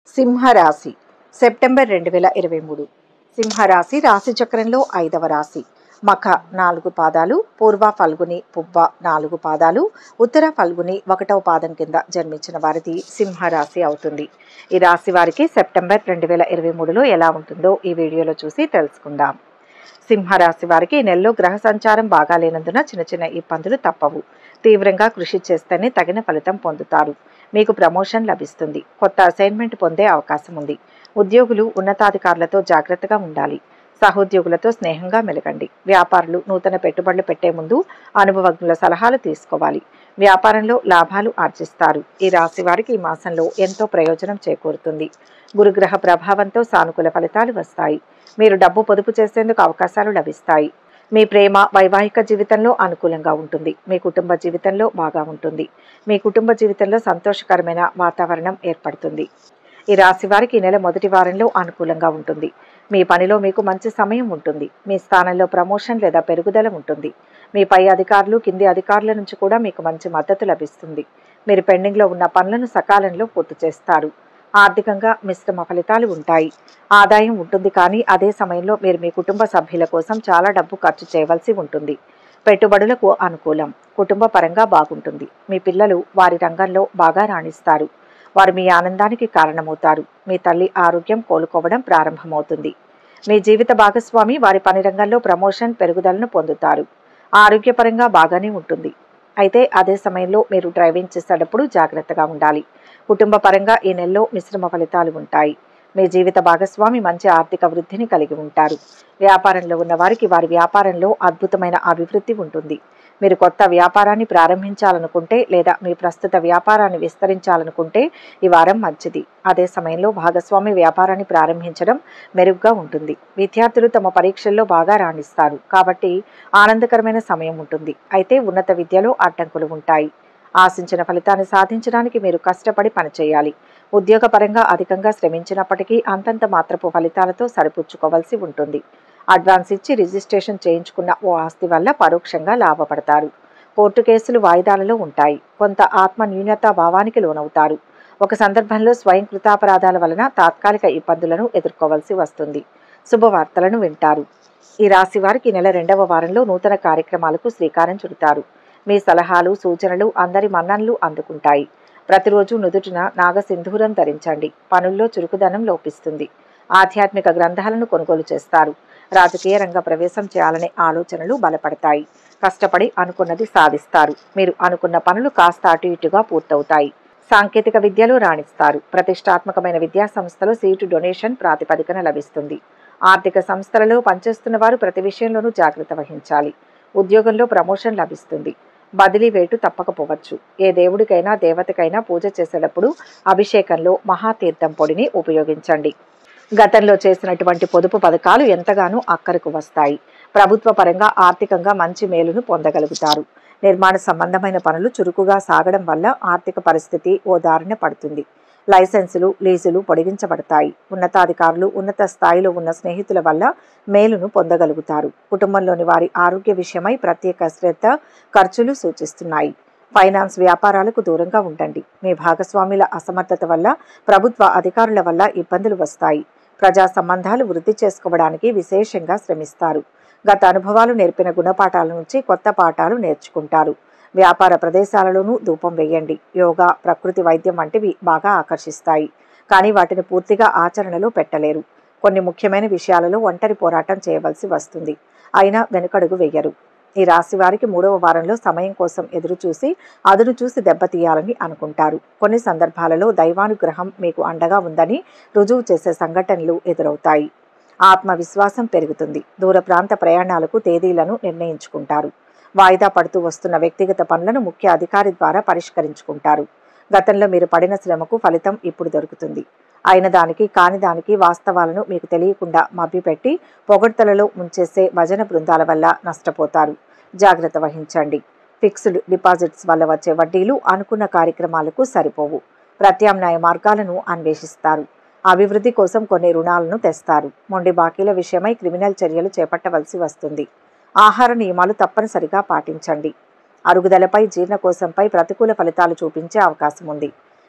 సింహరాశి సెప్టెంబర్ రెండు వేల ఇరవై మూడు సింహరాశి రాశి చక్రంలో ఐదవ రాశి మఖ నాలుగు పాదాలు పూర్వ ఫల్గుని పువ్వ నాలుగు పాదాలు ఉత్తర ఫల్గుని ఒకటవ పాదం కింద జన్మించిన వారిది సింహరాశి అవుతుంది ఈ రాశి వారికి సెప్టెంబర్ రెండు వేల ఇరవై మూడులో ఎలా ఉంటుందో ఈ వీడియోలో చూసి తెలుసుకుందాం సింహరాశి వారికి ఈ నెలలో గ్రహ సంచారం బాగా లేనందున చిన్న చిన్న ఇబ్బందులు తప్పవు తీవ్రంగా కృషి చేస్తేనే తగిన ఫలితం పొందుతారు మీకు ప్రమోషన్ లభిస్తుంది కొత్త అసైన్మెంట్ పొందే అవకాశం ఉంది ఉద్యోగులు ఉన్నతాధికారులతో జాగ్రత్తగా ఉండాలి సహోద్యోగులతో స్నేహంగా మెలగండి వ్యాపారులు నూతన పెట్టుబడులు పెట్టే ముందు అనుభవజ్ఞుల సలహాలు తీసుకోవాలి వ్యాపారంలో లాభాలు ఆర్జిస్తారు ఈ రాశి వారికి ఈ మాసంలో ఎంతో ప్రయోజనం చేకూరుతుంది గురుగ్రహ ప్రభావంతో సానుకూల ఫలితాలు వస్తాయి మీరు డబ్బు పొదుపు చేసేందుకు అవకాశాలు లభిస్తాయి మీ ప్రేమ వైవాహిక జీవితంలో అనుకూలంగా ఉంటుంది మీ కుటుంబ జీవితంలో బాగా ఉంటుంది మీ కుటుంబ జీవితంలో సంతోషకరమైన వాతావరణం ఏర్పడుతుంది ఈ రాశి వారికి ఈ నెల మొదటి వారంలో అనుకూలంగా ఉంటుంది మీ పనిలో మీకు మంచి సమయం ఉంటుంది మీ స్థానంలో ప్రమోషన్ లేదా పెరుగుదల ఉంటుంది మీ పై అధికారులు కింది అధికారుల నుంచి కూడా మీకు మంచి మద్దతు లభిస్తుంది మీరు పెండింగ్లో ఉన్న పనులను సకాలంలో పూర్తి చేస్తారు ఆర్థికంగా మిశ్రమ ఫలితాలు ఉంటాయి ఆదాయం ఉంటుంది కానీ అదే సమయంలో మీరు మీ కుటుంబ సభ్యుల కోసం చాలా డబ్బు ఖర్చు చేయవలసి ఉంటుంది పెట్టుబడులకు అనుకూలం కుటుంబ పరంగా బాగుంటుంది మీ పిల్లలు వారి రంగంలో బాగా రాణిస్తారు వారు మీ ఆనందానికి కారణమవుతారు మీ తల్లి ఆరోగ్యం కోలుకోవడం ప్రారంభమవుతుంది మీ జీవిత భాగస్వామి వారి పని రంగంలో ప్రమోషన్ పెరుగుదలను పొందుతారు ఆరోగ్యపరంగా బాగానే ఉంటుంది అయితే అదే సమయంలో మీరు డ్రైవింగ్ చేసేటప్పుడు జాగ్రత్తగా ఉండాలి కుటుంబ పరంగా ఈ నెలలో మిశ్రమ ఫలితాలు ఉంటాయి మీ జీవిత భాగస్వామి మంచి ఆర్థిక వృద్ధిని కలిగి ఉంటారు వ్యాపారంలో ఉన్న వారికి వారి వ్యాపారంలో అద్భుతమైన అభివృద్ధి ఉంటుంది మీరు కొత్త వ్యాపారాన్ని ప్రారంభించాలనుకుంటే లేదా మీ ప్రస్తుత వ్యాపారాన్ని విస్తరించాలనుకుంటే ఈ వారం మంచిది అదే సమయంలో భాగస్వామి వ్యాపారాన్ని ప్రారంభించడం మెరుగ్గా ఉంటుంది విద్యార్థులు తమ పరీక్షల్లో బాగా రాణిస్తారు కాబట్టి ఆనందకరమైన సమయం ఉంటుంది అయితే ఉన్నత విద్యలో అడ్డంకులు ఉంటాయి ఆశించిన ఫలితాన్ని సాధించడానికి మీరు కష్టపడి పనిచేయాలి ఉద్యోగపరంగా అధికంగా శ్రమించినప్పటికీ అంతంత మాత్రపు ఫలితాలతో సరిపుచ్చుకోవాల్సి ఉంటుంది అడ్వాన్స్ ఇచ్చి రిజిస్ట్రేషన్ చేయించుకున్న ఓ ఆస్తి వల్ల పరోక్షంగా లాభపడతారు కోర్టు కేసులు వాయిదాలలో ఉంటాయి కొంత ఆత్మ న్యూనతా భావానికి లోనవుతారు ఒక సందర్భంలో స్వయం కృతాపరాధాల వలన తాత్కాలిక ఇబ్బందులను ఎదుర్కోవాల్సి వస్తుంది శుభవార్తలను వింటారు ఈ రాశి వారికి ఈ నెల రెండవ వారంలో నూతన కార్యక్రమాలకు శ్రీకారం చుడతారు మీ సలహాలు సూచనలు అందరి మన్ననలు అందుకుంటాయి ప్రతిరోజు నుదుటిన నాగసింధూరం ధరించండి పనుల్లో చురుకుదనం లోపిస్తుంది ఆధ్యాత్మిక గ్రంథాలను కొనుగోలు చేస్తారు రాజకీయ రంగ ప్రవేశం చేయాలనే ఆలోచనలు బలపడతాయి కష్టపడి అనుకున్నది సాధిస్తారు మీరు అనుకున్న పనులు కాస్త అటు ఇటుగా పూర్తవుతాయి సాంకేతిక విద్యలో రాణిస్తారు ప్రతిష్టాత్మకమైన విద్యా సంస్థలో సీటు డొనేషన్ ప్రాతిపదికన లభిస్తుంది ఆర్థిక సంస్థలలో పనిచేస్తున్న వారు ప్రతి విషయంలోనూ జాగ్రత్త వహించాలి ఉద్యోగంలో ప్రమోషన్ లభిస్తుంది బదిలీ వేటు తప్పకపోవచ్చు ఏ దేవుడికైనా దేవతకైనా పూజ చేసేటప్పుడు అభిషేకంలో మహాతీర్థం పొడిని ఉపయోగించండి గతంలో చేసినటువంటి పొదుపు పథకాలు ఎంతగానో అక్కరకు వస్తాయి ప్రభుత్వ పరంగా ఆర్థికంగా మంచి మేలును పొందగలుగుతారు నిర్మాణ సంబంధమైన పనులు చురుకుగా సాగడం వల్ల ఆర్థిక పరిస్థితి ఓ దారిన పడుతుంది లైసెన్సులు లీజులు పొడిగించబడతాయి ఉన్నతాధికారులు ఉన్నత స్థాయిలో ఉన్న స్నేహితుల వల్ల మేలును పొందగలుగుతారు కుటుంబంలోని వారి ఆరోగ్య విషయమై ప్రత్యేక శ్రద్ధ ఖర్చులు సూచిస్తున్నాయి ఫైనాన్స్ వ్యాపారాలకు దూరంగా ఉండండి మీ భాగస్వాముల అసమర్థత వల్ల ప్రభుత్వ అధికారుల వల్ల ఇబ్బందులు వస్తాయి ప్రజా సంబంధాలు వృద్ధి చేసుకోవడానికి విశేషంగా శ్రమిస్తారు గత అనుభవాలు నేర్పిన గుణపాఠాల నుంచి కొత్త పాఠాలు నేర్చుకుంటారు వ్యాపార ప్రదేశాలలోనూ ధూపం వేయండి యోగా ప్రకృతి వైద్యం వంటివి బాగా ఆకర్షిస్తాయి కానీ వాటిని పూర్తిగా ఆచరణలో పెట్టలేరు కొన్ని ముఖ్యమైన విషయాలలో ఒంటరి పోరాటం చేయవలసి వస్తుంది అయినా వెనుకడుగు వెయ్యరు ఈ రాశి వారికి మూడవ వారంలో సమయం కోసం ఎదురు చూసి అదును చూసి దెబ్బతీయాలని అనుకుంటారు కొన్ని సందర్భాలలో దైవానుగ్రహం మీకు అండగా ఉందని రుజువు చేసే సంఘటనలు ఎదురవుతాయి ఆత్మవిశ్వాసం పెరుగుతుంది దూర ప్రాంత ప్రయాణాలకు తేదీలను నిర్ణయించుకుంటారు వాయిదా పడుతూ వస్తున్న వ్యక్తిగత పనులను ముఖ్య అధికారి ద్వారా పరిష్కరించుకుంటారు గతంలో మీరు పడిన శ్రమకు ఫలితం ఇప్పుడు దొరుకుతుంది అయిన దానికి కాని దానికి వాస్తవాలను మీకు తెలియకుండా మభ్యపెట్టి పొగడ్తలలో ముంచేసే భజన బృందాల వల్ల నష్టపోతారు జాగ్రత్త వహించండి ఫిక్స్డ్ డిపాజిట్స్ వల్ల వచ్చే వడ్డీలు అనుకున్న కార్యక్రమాలకు సరిపోవు ప్రత్యామ్నాయ మార్గాలను అన్వేషిస్తారు అభివృద్ధి కోసం కొన్ని రుణాలను తెస్తారు మొండి బాకీల విషయమై క్రిమినల్ చర్యలు చేపట్టవలసి వస్తుంది ఆహార నియమాలు తప్పనిసరిగా పాటించండి అరుగుదలపై జీర్ణకోశంపై ప్రతికూల ఫలితాలు చూపించే అవకాశం ఉంది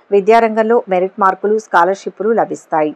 విద్యారంగంలో మెరిట్ మార్కులు స్కాలర్షిప్లు లభిస్తాయి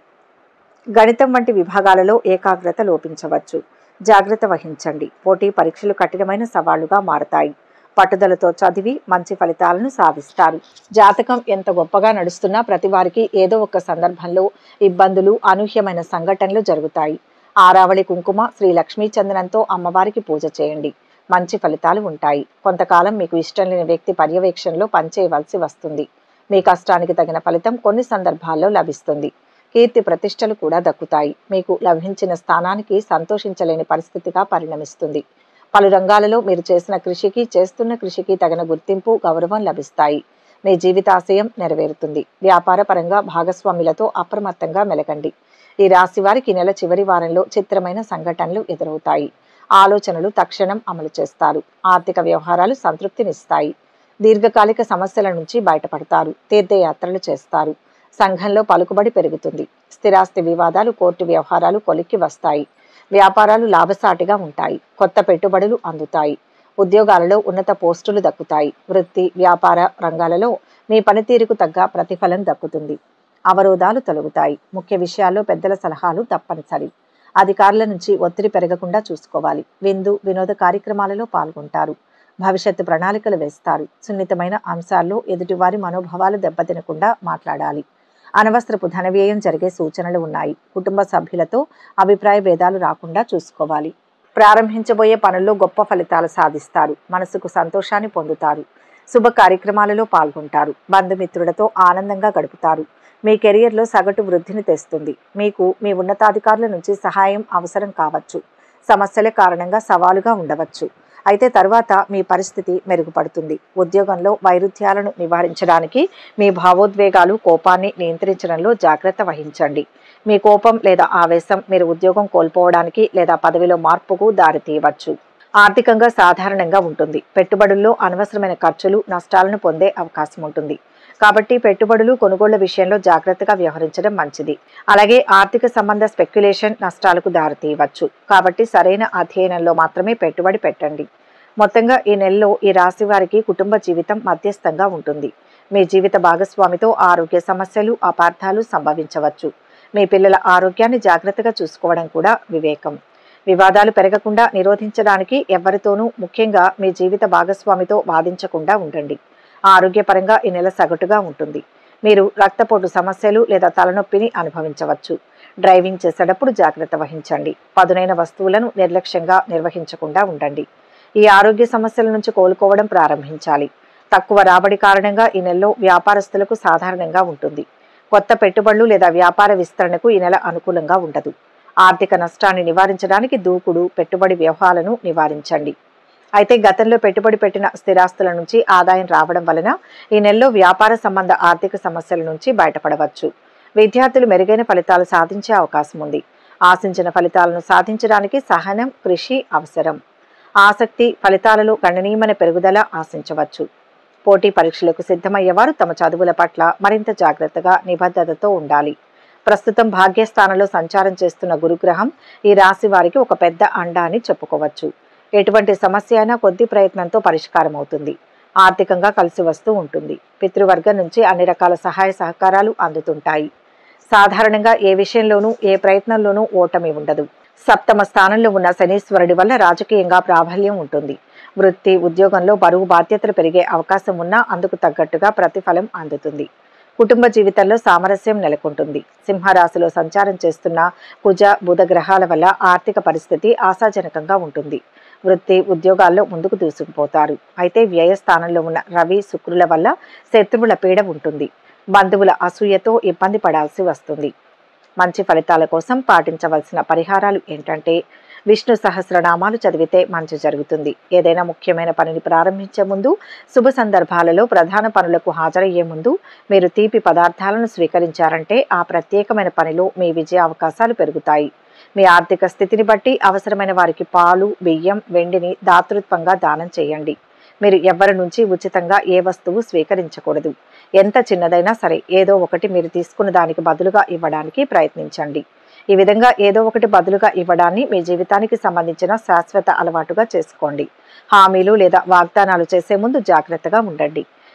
గణితం వంటి విభాగాలలో ఏకాగ్రత లోపించవచ్చు జాగ్రత్త వహించండి పోటీ పరీక్షలు కఠినమైన సవాళ్లుగా మారతాయి పట్టుదలతో చదివి మంచి ఫలితాలను సాధిస్తారు జాతకం ఎంత గొప్పగా నడుస్తున్నా ప్రతి వారికి ఏదో ఒక సందర్భంలో ఇబ్బందులు అనూహ్యమైన సంఘటనలు జరుగుతాయి ఆరావళి కుంకుమ శ్రీ లక్ష్మీ చందనంతో అమ్మవారికి పూజ చేయండి మంచి ఫలితాలు ఉంటాయి కొంతకాలం మీకు ఇష్టం లేని వ్యక్తి పర్యవేక్షణలో పనిచేయవలసి వస్తుంది మీ కష్టానికి తగిన ఫలితం కొన్ని సందర్భాల్లో లభిస్తుంది కీర్తి ప్రతిష్టలు కూడా దక్కుతాయి మీకు లభించిన స్థానానికి సంతోషించలేని పరిస్థితిగా పరిణమిస్తుంది పలు రంగాలలో మీరు చేసిన కృషికి చేస్తున్న కృషికి తగిన గుర్తింపు గౌరవం లభిస్తాయి మీ జీవితాశయం నెరవేరుతుంది వ్యాపార పరంగా భాగస్వాములతో అప్రమత్తంగా మెలగండి ఈ రాశి వారికి నెల చివరి వారంలో చిత్రమైన సంఘటనలు ఎదురవుతాయి ఆలోచనలు తక్షణం అమలు చేస్తారు ఆర్థిక వ్యవహారాలు సంతృప్తినిస్తాయి దీర్ఘకాలిక సమస్యల నుంచి బయటపడతారు తీర్థయాత్రలు చేస్తారు సంఘంలో పలుకుబడి పెరుగుతుంది స్థిరాస్తి వివాదాలు కోర్టు వ్యవహారాలు కొలిక్కి వస్తాయి వ్యాపారాలు లాభసాటిగా ఉంటాయి కొత్త పెట్టుబడులు అందుతాయి ఉద్యోగాలలో ఉన్నత పోస్టులు దక్కుతాయి వృత్తి వ్యాపార రంగాలలో మీ పనితీరుకు తగ్గ ప్రతిఫలం దక్కుతుంది అవరోధాలు తొలగుతాయి ముఖ్య విషయాల్లో పెద్దల సలహాలు తప్పనిసరి అధికారుల నుంచి ఒత్తిడి పెరగకుండా చూసుకోవాలి విందు వినోద కార్యక్రమాలలో పాల్గొంటారు భవిష్యత్తు ప్రణాళికలు వేస్తారు సున్నితమైన అంశాల్లో ఎదుటివారి మనోభావాలు దెబ్బతినకుండా మాట్లాడాలి అనవసరపు ధన వ్యయం జరిగే సూచనలు ఉన్నాయి కుటుంబ సభ్యులతో అభిప్రాయ భేదాలు రాకుండా చూసుకోవాలి ప్రారంభించబోయే పనుల్లో గొప్ప ఫలితాలు సాధిస్తారు మనసుకు సంతోషాన్ని పొందుతారు శుభ కార్యక్రమాలలో పాల్గొంటారు బంధుమిత్రులతో ఆనందంగా గడుపుతారు మీ కెరియర్లో సగటు వృద్ధిని తెస్తుంది మీకు మీ ఉన్నతాధికారుల నుంచి సహాయం అవసరం కావచ్చు సమస్యల కారణంగా సవాలుగా ఉండవచ్చు అయితే తర్వాత మీ పరిస్థితి మెరుగుపడుతుంది ఉద్యోగంలో వైరుధ్యాలను నివారించడానికి మీ భావోద్వేగాలు కోపాన్ని నియంత్రించడంలో జాగ్రత్త వహించండి మీ కోపం లేదా ఆవేశం మీరు ఉద్యోగం కోల్పోవడానికి లేదా పదవిలో మార్పుకు దారితీయవచ్చు ఆర్థికంగా సాధారణంగా ఉంటుంది పెట్టుబడుల్లో అనవసరమైన ఖర్చులు నష్టాలను పొందే అవకాశం ఉంటుంది కాబట్టి పెట్టుబడులు కొనుగోళ్ల విషయంలో జాగ్రత్తగా వ్యవహరించడం మంచిది అలాగే ఆర్థిక సంబంధ స్పెక్యులేషన్ నష్టాలకు దారితీయవచ్చు కాబట్టి సరైన అధ్యయనంలో మాత్రమే పెట్టుబడి పెట్టండి మొత్తంగా ఈ నెలలో ఈ రాశి వారికి కుటుంబ జీవితం మధ్యస్థంగా ఉంటుంది మీ జీవిత భాగస్వామితో ఆరోగ్య సమస్యలు అపార్థాలు సంభవించవచ్చు మీ పిల్లల ఆరోగ్యాన్ని జాగ్రత్తగా చూసుకోవడం కూడా వివేకం వివాదాలు పెరగకుండా నిరోధించడానికి ఎవరితోనూ ముఖ్యంగా మీ జీవిత భాగస్వామితో వాదించకుండా ఉండండి ఆరోగ్యపరంగా ఈ నెల సగటుగా ఉంటుంది మీరు రక్తపోటు సమస్యలు లేదా తలనొప్పిని అనుభవించవచ్చు డ్రైవింగ్ చేసేటప్పుడు జాగ్రత్త వహించండి పదునైన వస్తువులను నిర్లక్ష్యంగా నిర్వహించకుండా ఉండండి ఈ ఆరోగ్య సమస్యల నుంచి కోలుకోవడం ప్రారంభించాలి తక్కువ రాబడి కారణంగా ఈ నెలలో వ్యాపారస్తులకు సాధారణంగా ఉంటుంది కొత్త పెట్టుబడులు లేదా వ్యాపార విస్తరణకు ఈ నెల అనుకూలంగా ఉండదు ఆర్థిక నష్టాన్ని నివారించడానికి దూకుడు పెట్టుబడి వ్యవహారాలను నివారించండి అయితే గతంలో పెట్టుబడి పెట్టిన స్థిరాస్తుల నుంచి ఆదాయం రావడం వలన ఈ నెలలో వ్యాపార సంబంధ ఆర్థిక సమస్యల నుంచి బయటపడవచ్చు విద్యార్థులు మెరుగైన ఫలితాలు సాధించే అవకాశం ఉంది ఆశించిన ఫలితాలను సాధించడానికి సహనం కృషి అవసరం ఆసక్తి ఫలితాలలో గణనీయమైన పెరుగుదల ఆశించవచ్చు పోటీ పరీక్షలకు సిద్ధమయ్యేవారు తమ చదువుల పట్ల మరింత జాగ్రత్తగా నిబద్ధతతో ఉండాలి ప్రస్తుతం భాగ్యస్థానంలో సంచారం చేస్తున్న గురుగ్రహం ఈ రాశి వారికి ఒక పెద్ద అండ అని చెప్పుకోవచ్చు ఎటువంటి సమస్య అయినా కొద్ది ప్రయత్నంతో పరిష్కారం అవుతుంది ఆర్థికంగా కలిసి వస్తూ ఉంటుంది పితృవర్గం నుంచి అన్ని రకాల సహాయ సహకారాలు అందుతుంటాయి సాధారణంగా ఏ విషయంలోనూ ఏ ప్రయత్నంలోనూ ఓటమి ఉండదు సప్తమ స్థానంలో ఉన్న శనీశ్వరుడి వల్ల రాజకీయంగా ప్రాబల్యం ఉంటుంది వృత్తి ఉద్యోగంలో బరువు బాధ్యతలు పెరిగే అవకాశం ఉన్నా అందుకు తగ్గట్టుగా ప్రతిఫలం అందుతుంది కుటుంబ జీవితంలో సామరస్యం నెలకొంటుంది సింహరాశిలో సంచారం చేస్తున్న కుజ బుధ గ్రహాల వల్ల ఆర్థిక పరిస్థితి ఆశాజనకంగా ఉంటుంది వృత్తి ఉద్యోగాల్లో ముందుకు దూసుకుపోతారు అయితే వ్యయ స్థానంలో ఉన్న రవి శుక్రుల వల్ల శత్రువుల పీడ ఉంటుంది బంధువుల అసూయతో ఇబ్బంది పడాల్సి వస్తుంది మంచి ఫలితాల కోసం పాటించవలసిన పరిహారాలు ఏంటంటే విష్ణు సహస్రనామాలు చదివితే మంచి జరుగుతుంది ఏదైనా ముఖ్యమైన పనిని ప్రారంభించే ముందు శుభ సందర్భాలలో ప్రధాన పనులకు హాజరయ్యే ముందు మీరు తీపి పదార్థాలను స్వీకరించారంటే ఆ ప్రత్యేకమైన పనిలో మీ విజయ అవకాశాలు పెరుగుతాయి మీ ఆర్థిక స్థితిని బట్టి అవసరమైన వారికి పాలు బియ్యం వెండిని దాతృత్వంగా దానం చేయండి మీరు ఎవరి నుంచి ఉచితంగా ఏ వస్తువు స్వీకరించకూడదు ఎంత చిన్నదైనా సరే ఏదో ఒకటి మీరు తీసుకున్న దానికి బదులుగా ఇవ్వడానికి ప్రయత్నించండి ఈ విధంగా ఏదో ఒకటి బదులుగా ఇవ్వడాన్ని మీ జీవితానికి సంబంధించిన శాశ్వత అలవాటుగా చేసుకోండి హామీలు లేదా వాగ్దానాలు చేసే ముందు జాగ్రత్తగా ఉండండి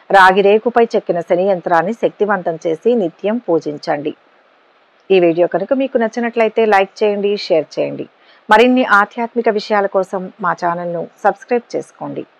రాగి రేకుపై చెక్కిన శని యంత్రాన్ని శక్తివంతం చేసి నిత్యం పూజించండి ఈ వీడియో కనుక మీకు నచ్చినట్లయితే లైక్ చేయండి షేర్ చేయండి మరిన్ని ఆధ్యాత్మిక విషయాల కోసం మా ఛానల్ను సబ్స్క్రైబ్ చేసుకోండి